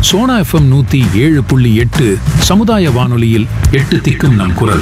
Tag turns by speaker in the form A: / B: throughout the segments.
A: Sona FM நூத்தி ஏழு புள்ளி எட்டு சமுதாய வானொலியில் எட்டு திக்கும் நம் குரல்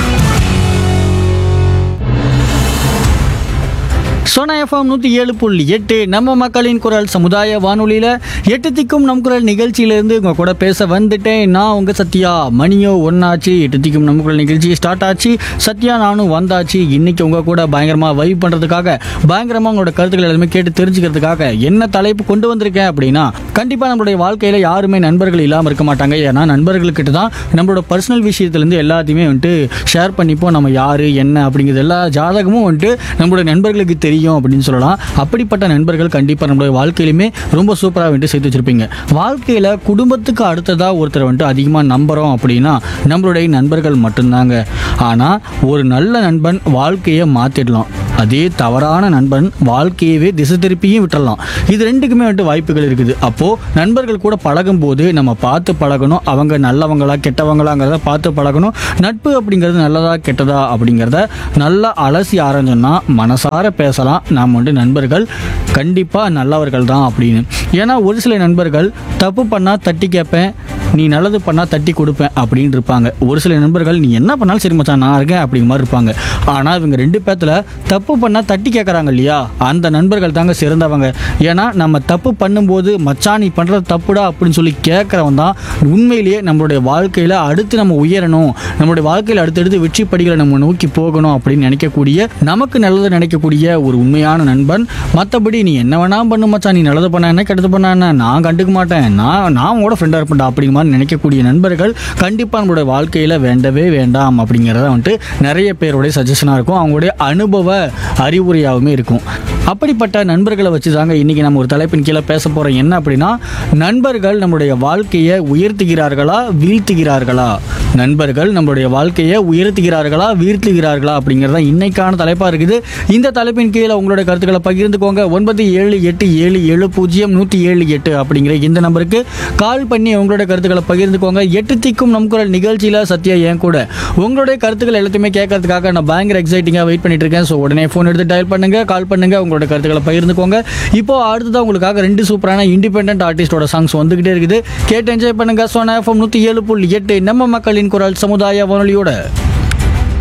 B: சோனா எஃப்எம் நூற்றி ஏழு புள்ளி எட்டு நம்ம மக்களின் குரல் சமுதாய வானொலியில் எட்டு திக்கும் நம் குரல் நிகழ்ச்சியிலேருந்து உங்கள் கூட பேச வந்துட்டேன் நான் உங்கள் சத்யா மணியோ ஒன்னாச்சு எட்டு திக்கும் நம்ம குரல் நிகழ்ச்சி ஸ்டார்ட் ஆச்சு சத்யா நானும் வந்தாச்சு இன்னைக்கு உங்கள் கூட பயங்கரமாக வைப் பண்ணுறதுக்காக பயங்கரமாக உங்களோட கருத்துக்கள் எல்லாமே கேட்டு தெரிஞ்சுக்கிறதுக்காக என்ன தலைப்பு கொண்டு வந்திருக்கேன் அப்படின்னா கண்டிப்பாக நம்மளுடைய வாழ்க்கையில் யாருமே நண்பர்கள் இல்லாமல் இருக்க மாட்டாங்க ஏன்னா நண்பர்கள்கிட்ட தான் நம்மளோட பர்சனல் விஷயத்துலேருந்து எல்லாத்தையுமே வந்துட்டு ஷேர் பண்ணிப்போம் நம்ம யார் என்ன அப்படிங்கிறது எல்லா ஜாதகமும் வந்துட்டு நம்மளோட நண்பர்களுக்கு தெரியும் அப்படின்னு சொல்லலாம் அப்படிப்பட்ட நண்பர்கள் கண்டிப்பாக நம்மளுடைய வாழ்க்கையிலுமே ரொம்ப சூப்பராக வந்துட்டு சேர்த்து வச்சிருப்பீங்க வாழ்க்கையில் குடும்பத்துக்கு அடுத்ததாக ஒருத்தரை வந்துட்டு அதிகமாக நம்புகிறோம் அப்படின்னா நம்மளுடைய நண்பர்கள் மட்டும்தாங்க ஆனால் ஒரு நல்ல நண்பன் வாழ்க்கையை மாற்றிடலாம் அதே தவறான நண்பன் வாழ்க்கையவே திசை திருப்பியும் விட்டுறலாம் இது ரெண்டுக்குமே வந்துட்டு வாய்ப்புகள் இருக்குது அப்போது நண்பர்கள் கூட பழகும்போது நம்ம பார்த்து பழகணும் அவங்க நல்லவங்களா கெட்டவங்களாங்கிறத பார்த்து பழகணும் நட்பு அப்படிங்கிறது நல்லதா கெட்டதா அப்படிங்கிறத நல்லா அலசி ஆரஞ்சோம்னா மனசார பேசலாம் நாம் வந்து நண்பர்கள் கண்டிப்பாக நல்லவர்கள் தான் அப்படின்னு ஏன்னா ஒரு சில நண்பர்கள் தப்பு பண்ணால் தட்டி கேட்பேன் நீ நல்லது பண்ணால் தட்டி கொடுப்பேன் அப்படின்னு இருப்பாங்க ஒரு சில நண்பர்கள் நீ என்ன பண்ணாலும் சரி மச்சான் நான் இருக்கேன் அப்படிங்கிற மாதிரி இருப்பாங்க ஆனால் இவங்க ரெண்டு பேர்த்துல தப்பு பண்ணால் தட்டி கேட்குறாங்க இல்லையா அந்த நண்பர்கள் தாங்க சிறந்தவங்க ஏன்னா நம்ம தப்பு பண்ணும்போது மச்சான் நீ பண்ணுறது தப்புடா அப்படின்னு சொல்லி கேட்குறவன் தான் உண்மையிலேயே நம்மளுடைய வாழ்க்கையில் அடுத்து நம்ம உயரணும் நம்மளுடைய வாழ்க்கையில் அடுத்தடுத்து வெற்றி படிகளை நம்ம நோக்கி போகணும் அப்படின்னு நினைக்கக்கூடிய நமக்கு நல்லது நினைக்கக்கூடிய ஒரு உண்மையான நண்பன் மற்றபடி நீ என்ன வேணா பண்ணு மச்சான் நீ நல்லது பண்ண என்ன கெட்டது பண்ண என்ன நான் கண்டுக்க மாட்டேன் நான் நான் உங்களோட ஃப்ரெண்டாக இருப்பேன்டா அப்படிங்கிற மாதிரி நினைக்கக்கூடிய நண்பர்கள் கண்டிப்பாக நம்மளுடைய வாழ்க்கையில் வேண்டவே வேண்டாம் அப்படிங்கிறத வந்துட்டு நிறைய பேருடைய சஜஷனாக இருக்கும் அவங்களுடைய அனுபவ அறிவுரையாகவுமே இருக்கும் அப்படிப்பட்ட நண்பர்களை வச்சு தாங்க இன்றைக்கி நம்ம ஒரு தலைப்பின் கீழே பேச போகிறோம் என்ன அப்படின்னா நண்பர்கள் நம்மளுடைய வாழ்க்கையை உயர்த்துகிறார்களா வீழ்த்துகிறார்களா நண்பர்கள் நம்மளுடைய வாழ்க்கையை உயர்த்துகிறார்களா வீழ்த்துகிறார்களா அப்படிங்கிறது தான் இன்னைக்கான தலைப்பாக இருக்குது இந்த தலைப்பின் கீழே உங்களுடைய கருத்துக்களை பகிர்ந்துக்கோங்க ஒன்பது ஏழு எட்டு ஏழு ஏழு பூஜ்ஜியம் நூற்றி ஏழு எட்டு அப்படிங்கிற இந்த நம்பருக்கு கால் பண்ணி உங்களுடைய கருத்துக்களை பகிர்ந்துக்கோங்க எட்டு திக்கும் நம் குரல் நிகழ்ச்சியில் சத்யா என் கூட உங்களுடைய கருத்துக்கள் எல்லாத்தையுமே கேட்கறதுக்காக நான் பயங்கர எக்ஸைட்டிங்காக வெயிட் பண்ணிட்டு இருக்கேன் ஸோ உடனே ஃபோன் எடுத்து டயல் பண்ணுங்க கால் பண்ணுங்க உங்களோட கருத்துக்களை பகிர்ந்துக்கோங்க இப்போ அடுத்ததான் உங்களுக்காக ரெண்டு சூப்பரான இண்டிபெண்டன்ட் ஆர்டிஸ்டோட சாங்ஸ் வந்துகிட்டே இருக்குது கேட்டு என்ஜாய் பண்ணுங்க சோனா எஃப்எம் நூற்றி ஏழு புள்ளி எட்டு நம்ம மக்களின் குரல் சமுதாய வானொலியோட